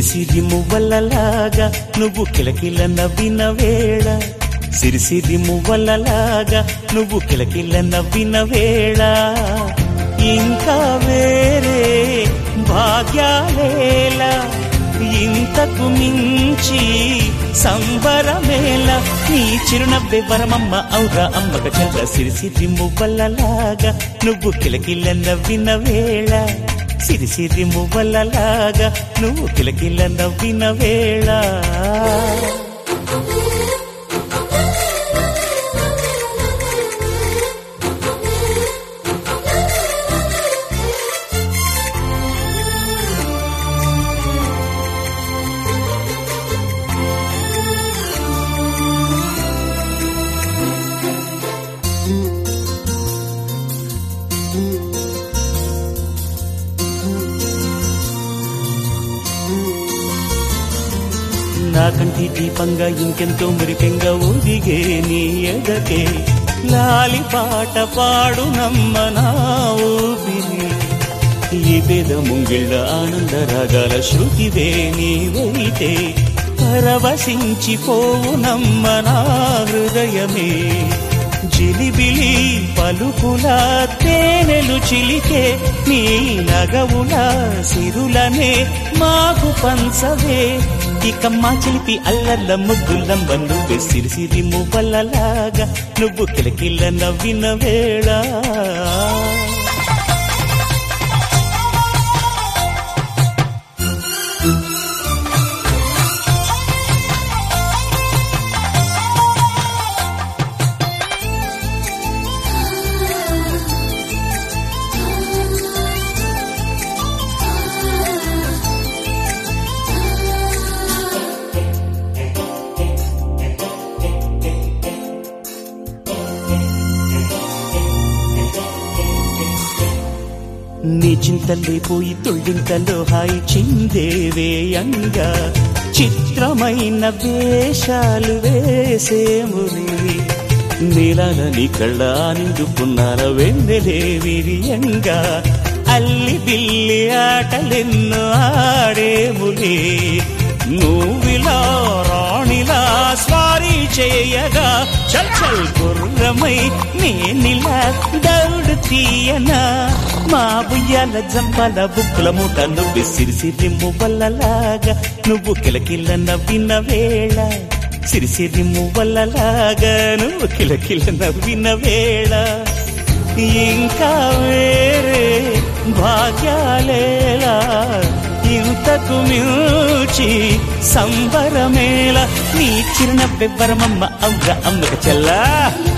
సిరిసిరి మువ్వలలాగా నువ్వు కిలకిల నవ్విన వేళ సిరిసిరి మువ్వలలాగా నువ్వు కిలకిల నవ్విన వేళ ఇంకా వేరే భాగ్యాలేలా ఇంతకు మించి సంబరమేళ నీ చిరునవ్వే వరమమ్మ ఔరా అమ్మక చల్ల సిరిసిరి మువ్వలలాగా నువ్వు కిలకిల నవ్విన వేళ సిరిసిరి మువ్వలలాగా నువ్వు కిలకిల నవ్విన వేళ నా కంటి దీపంగా ఇంకెంతో మురిపెంగా ఒదిగే నీ ఎదకే లాలి పాట పాడు నమ్మ నా ఊపిరి ఈ పేద ముంగిళ్ళ ఆనంద రాగాల శృతివే నీవైతే పరవశించిపోవు నమ్మ నా హృదయమే జిలిబిలి పలుకుల తేనెలు చిలికే నీ నగవుల సిరులనే మాకు పంచవే ఇక మా చిలిపి అల్లల్ల ముగ్గులంబ నువ్వే సిరిసిరి మువ్వలలాగా నువ్వు కిలకిల్ల నవ్విన వేళ నీ చింతలే పోయి తొళ్ళింతలో హాయి చిందేవేయంగా చిత్రమైన వేషాలు వేసేమురి నీలాల నీ కళ్ళ నిండుకున్నార వెన్నెలే విరియంగా అల్లి బిల్లి ఆటలెన్నో ఆడేములే నువ్విలా రాణిలా స్వారీ చేయగా చల్ చల్ గుర్రమై నేనిలా దౌడు తీయనా మా బుయ్యాల జంపాల బుక్కుల మూట నువ్వు సిరిసిరి మువ్వలలాగా నువ్వు కిలకిల నవ్విన వేళ సిరిసిరి మువ్వలలాగా నువ్వు కిలకిల నవ్విన వేళ ఇంకా వేరే భాగ్యాలేలా ఇంతకు మించి సంబరమేళ నీ చిరునవ్వెవ్వరమమ్మ అవ్వ అమ్మక చెల్లా